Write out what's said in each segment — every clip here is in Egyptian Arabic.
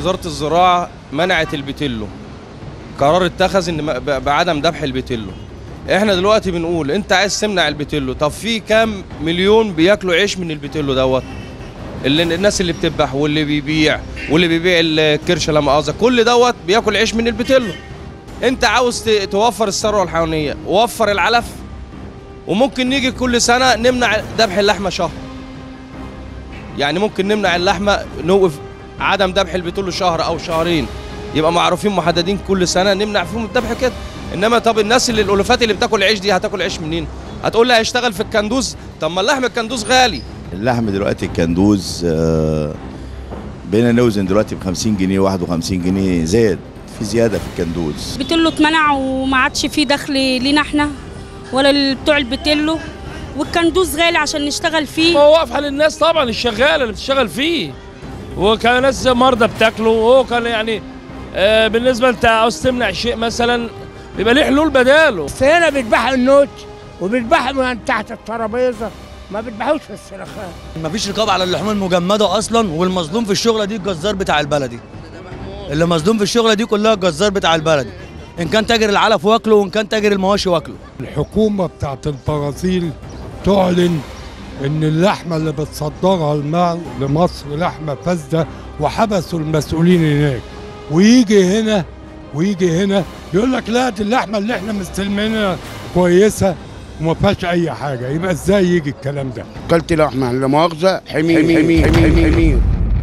وزاره الزراعه منعت البتلو قرار اتخذ ان م- ب- بعدم ذبح البتلو احنا دلوقتي بنقول انت عايز تمنع البتلو طب في كام مليون بياكلوا عيش من البتلو دوت اللي الناس اللي بتذبح واللي بيبيع واللي بيبيع الكرشه لا مؤاخذه كل دوت بياكل عيش من البتلو انت عاوز ت- توفر الثروه الحيوانيه وفر العلف وممكن نيجي كل سنه نمنع ذبح اللحمه شهر يعني ممكن نمنع اللحمه نوقف عدم ذبح البتلو شهر او شهرين يبقى معروفين محددين كل سنه نمنع فيهم الذبح كده انما طب الناس اللي الالوفات اللي بتاكل عيش دي هتاكل عيش منين هتقول لي هيشتغل في الكندوز طب ما اللحم الكندوز غالي اللحم دلوقتي الكندوز آه، بقينا نوزن دلوقتي ب 50 جنيه 51 جنيه زاد في زياده في الكندوز بتلو اتمنع وما عادش فيه دخل لينا احنا ولا بتوع البتلو والكندوز غالي عشان نشتغل فيه هو واقف على الناس طبعا الشغاله اللي بتشتغل فيه وكان ناس مرضى بتاكله وهو كان يعني آه بالنسبه انت عاوز تمنع شيء مثلا بيبقى ليه حلول بداله هنا بيذبحوا النوت وبيذبحوا من تحت الترابيزه ما بيذبحوش في السلخات مفيش رقابه على اللحوم المجمده اصلا والمظلوم في الشغله دي الجزار بتاع البلدي اللي مظلوم في الشغله دي كلها الجزار بتاع البلدي ان كان تاجر العلف واكله وان كان تاجر المواشي واكله الحكومة بتاعت البرازيل تعلن إن اللحمة اللي بتصدرها المال لمصر لحمة فاسدة وحبسوا المسؤولين هناك ويجي هنا ويجي هنا يقول لك لا دي اللحمة اللي احنا مستلمينها كويسة وما فيهاش أي حاجة يبقى إزاي يجي الكلام ده؟ كلت لحمه لا مؤاخذه حمير حمير حمير, حمير, حمير.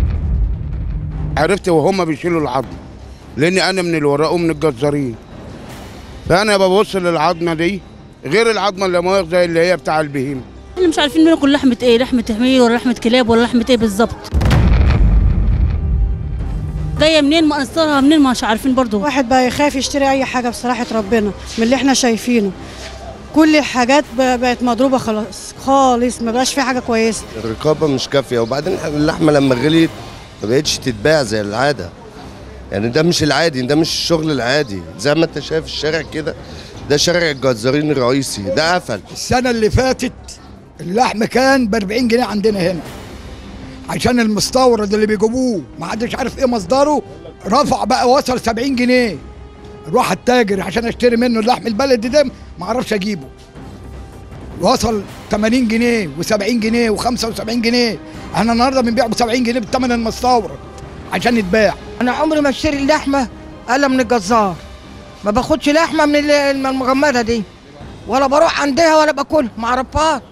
عرفت وهم بيشيلوا العظم لاني انا من الوراء ومن الجزارين فانا ببص للعظمه دي غير العظمه اللي مؤاخذه اللي هي بتاع البهيمه احنا مش عارفين بناكل لحمه ايه لحمه حمير ولا لحمه كلاب ولا لحمه ايه بالظبط جايه منين مقصرها منين مش عارفين برضو واحد بقى يخاف يشتري اي حاجه بصراحه ربنا من اللي احنا شايفينه كل الحاجات ب- بقت مضروبه خلاص خالص ما بقاش في حاجه كويسه الرقابه مش كافيه وبعدين اللحمه لما غليت ما بقتش تتباع زي العاده يعني ده مش العادي ده مش الشغل العادي زي ما انت شايف الشارع كده ده شارع الجزارين الرئيسي ده قفل السنه اللي فاتت اللحم كان ب 40 جنيه عندنا هنا عشان المستورد اللي بيجيبوه ما حدش عارف ايه مصدره رفع بقى وصل 70 جنيه روح التاجر عشان اشتري منه اللحم البلدي ده ما اعرفش اجيبه وصل 80 جنيه و70 جنيه و75 جنيه احنا النهارده بنبيع ب 70 جنيه بالثمن المستورد عشان يتباع انا عمري ما اشتري اللحمه الا من الجزار ما باخدش لحمه من ال- المغمده دي ولا بروح عندها ولا باكلها ما اعرفهاش